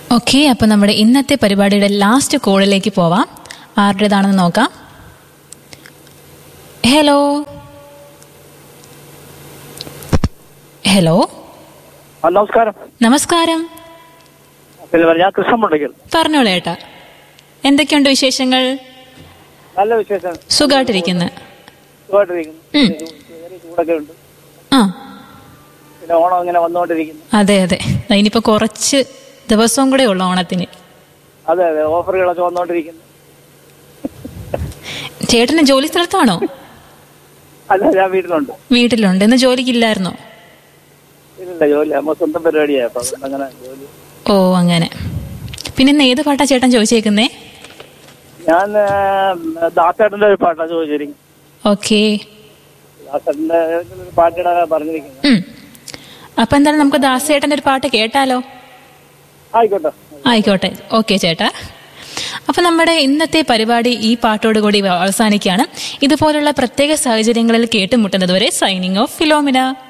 Okay അപ്പൊ നമ്മുടെ ഇന്നത്തെ പരിപാടിയുടെ ലാസ്റ്റ് കോളിലേക്ക് പോവാം ആരുടേതാണെന്ന് നോക്കാം ഹലോ ഹലോ ആ, നമസ്കാരം നമസ്കാരം പിന്നെ പറയാം, ഞാൻ കൃഷ്ണൻ മുണ്ടയ്ക്കൽ പറഞ്ഞോളൂ ഏട്ടാ എന്തൊക്കെയുണ്ട് വിശേഷങ്ങൾ നല്ല വിശേഷം സുഖമായിട്ടിരിക്കുന്നു സുഖമായിട്ടിരിക്കുന്നു ഉം. ചെറിയ ചൂടൊക്കെ ഉണ്ട് ആ പിന്നെ ഓണം ഇങ്ങനെ വന്നുകൊണ്ടിരിക്കുന്നു അതെ അതെ ഇനിയിപ്പോ കുറച്ച് ദിവസവും കൂടെ ഉള്ളു ഓണത്തിന് അതെ അതെ ഓഫറുകളൊക്കെ വന്നുകൊണ്ടിരിക്കുന്നു ചേട്ടന് ജോലി സ്ഥലത്താണോ അല്ല ഞാൻ വീട്ടിലുണ്ട് വീട്ടിലുണ്ട് ഇന്ന് ജോലിക്കില്ലായിരുന്നോ ഇല്ലില്ല ജോലി നമ്മ സ്വന്തം പരിപാടിയാ അപ്പൊ അതുകൊണ്ട് അങ്ങനെ ജോലി ഓ അങ്ങനെ പിന്നെ ഇന്ന് ഏത് പാട്ടാ ചേട്ടൻ ചോദിച്ചേക്കുന്നേ ഞാൻ ദാസേട്ടന്റെ ഒരു പാട്ടാ ചോദിച്ചിരിക്കും ഓക്കേ ദാസേട്ടന്റെ ഏതെങ്കിലും ഒരു പാട്ടിടാ പറഞ്ഞിരിക്കുന്നത് ഉം. അപ്പൊ എന്തായാലും നമുക്ക് ദാസേട്ടന്റെ ഒരു പാട്ട് കേട്ടാലോ ആയിക്കോട്ടെ ആയിക്കോട്ടെ ഓക്കെ ചേട്ടാ അപ്പൊ നമ്മുടെ ഇന്നത്തെ പരിപാടി ഈ പാട്ടോടുകൂടി അവസാനിക്കുകയാണ് ഇതുപോലുള്ള പ്രത്യേക സാഹചര്യങ്ങളിൽ കേട്ടുമുട്ടുന്നതുവരെ സൈനിങ് ഓഫ് ഫിലോമിന